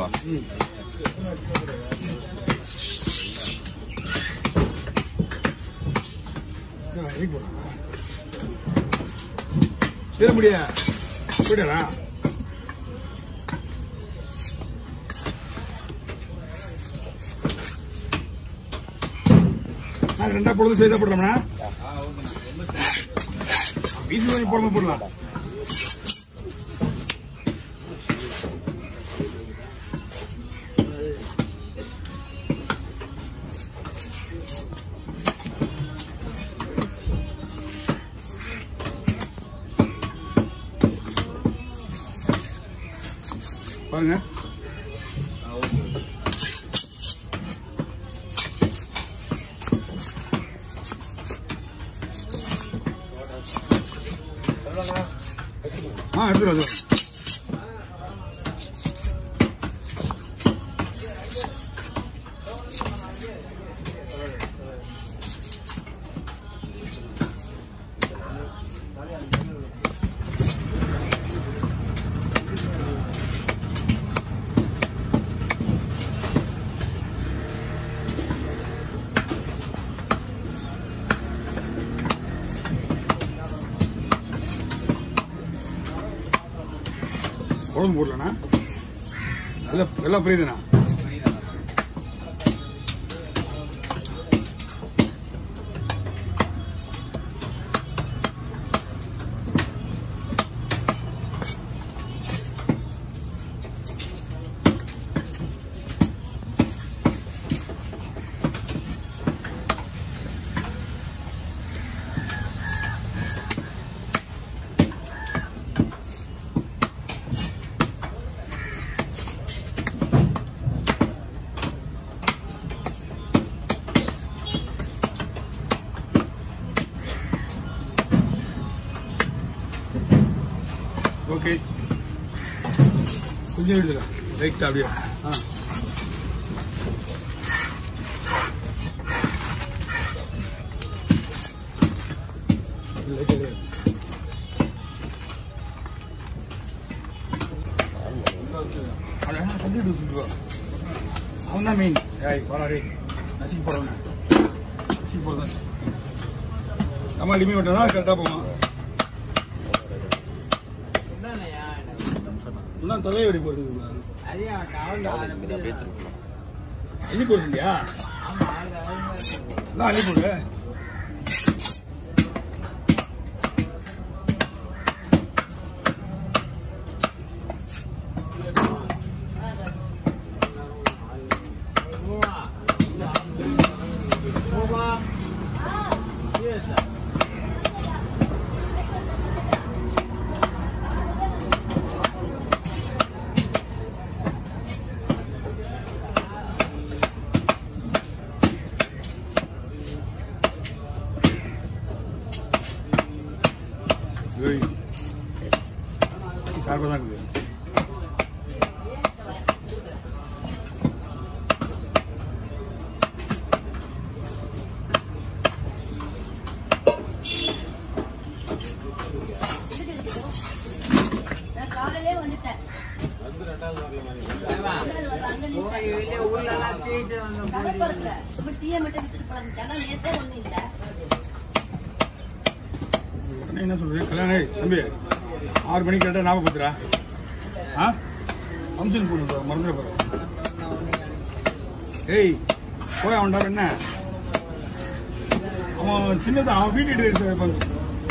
ம் சேர முடியா போயிடா நான் ரெண்டா பொழுது செய்தா போடுறோம்னா வீசி கொஞ்சம் போடாம போடலாம் பாருங்க ஆ எடுத்துட்டு வந்து குழம்பு போடலண்ணா எல்லாம் எல்லாம் புரியுதுண்ணா ஓகே கொஞ்சம் எடுத்துக்க லைட்டா அப்படியே ஆ லைட்டா எடு. அட, தம்பி விட்டு வச்சுட்டு வா. அவன் தான் மெயின் ஏய் போறாரு நசுக்கி போடணும் நசுக்கி போடுறேன் நம்ம லிமிட் விட்டா தான் கரெக்டாக போவான் இன்னும் தொலை வெடி போடுறது அள்ளி போடுறியா அதான் அள்ளி போடு ஏய் சார்பாக தான் இருக்குது நான் காலையிலே வந்துட்டேன் கடை திறக்கல. இப்ப டீயை மட்டும் வித்துட்டு போலாம். ஜனம் நேத்தே ஒண்ணும் இல்ல. உடனே என்ன சொல்றது கல்யாணம் ஏய், தம்பி ஆறு மணிக்கு கரெக்டாக ஞாபகம் பத்துறா ஆ ஃபங்க்ஷன் போகணும் மறந்துட போகிறேன் ஏய் போய் அவன்டா என்ன அவன் சின்னதான் அவன் வீட்டு எடுத்து வைப்பாங்க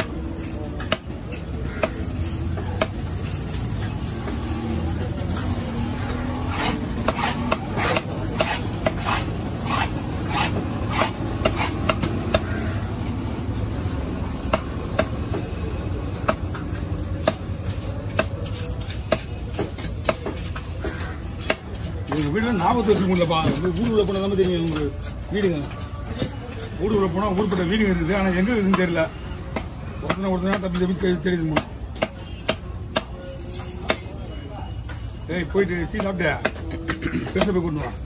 எங்க வீடுல ஞாபகத்தை வச்சுக்க முடியலப்பா ஊர் உள்ள போனா தான் தெரியும் உங்க வீடுங்க ஊர் உள்ள போனா ஊர்பட்ட வீடுங்க இருக்குது ஆனா எங்க இருக்குன்னு தெரியல ஒருத்தனை ஒருத்தனா தப்பி தப்பி தெரி- தெரியுது மூணு ஏய் போயிட்டு டீ சாப்பிட்டியா பேச போய் கொண்டு வா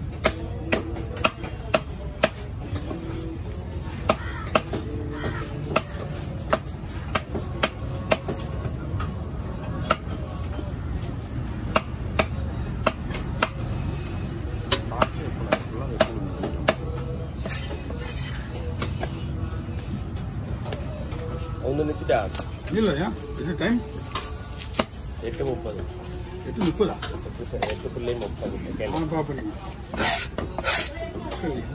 வச்சுட்டா இல்லையா இது டைம் எட்டு முப்பது எட்டு முப்பதா எட்டு செ- எட்டு புள்ளி முப்பது செகண்ட் அவனை பார்ப்பீங்க சரி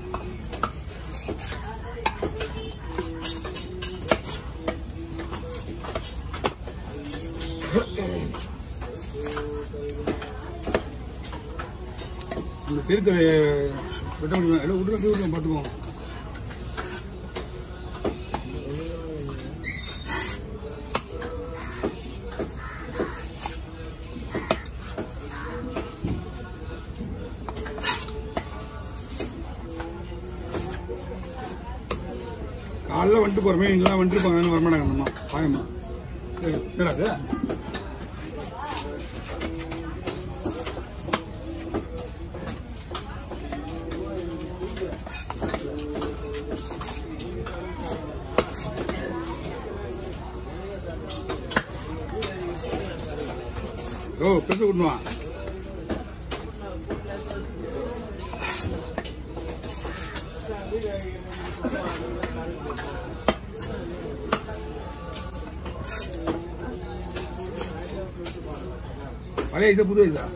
இந்த திருத்தவை வெட்ட முடியும் எல்லாம் விட்டு விட்டு விட்டு பார்த்துக்குவோம் காலைல வந்துட்டு போறமே எல்லாம் வந்துட்டு போங்க வரமாட்டாங்க அம்மா பாயம்மா சரி என்னடா அது ஓ பெருசு கொண்டு பழைய ஐசா புது ஐசா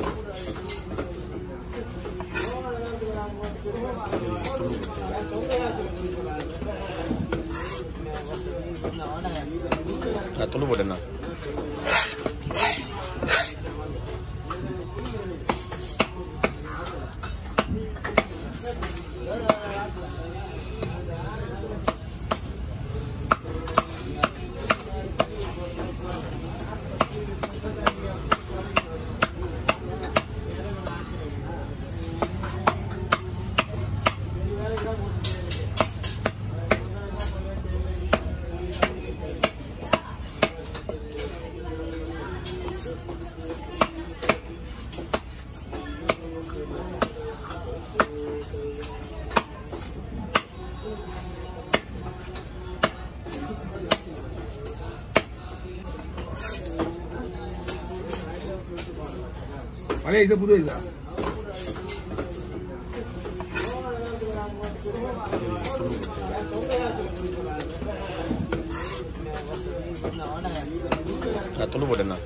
நான் துணி போட்டேண்ணா பழைய ஐசா புது ஐசா நான் துணி போட்டேண்ணா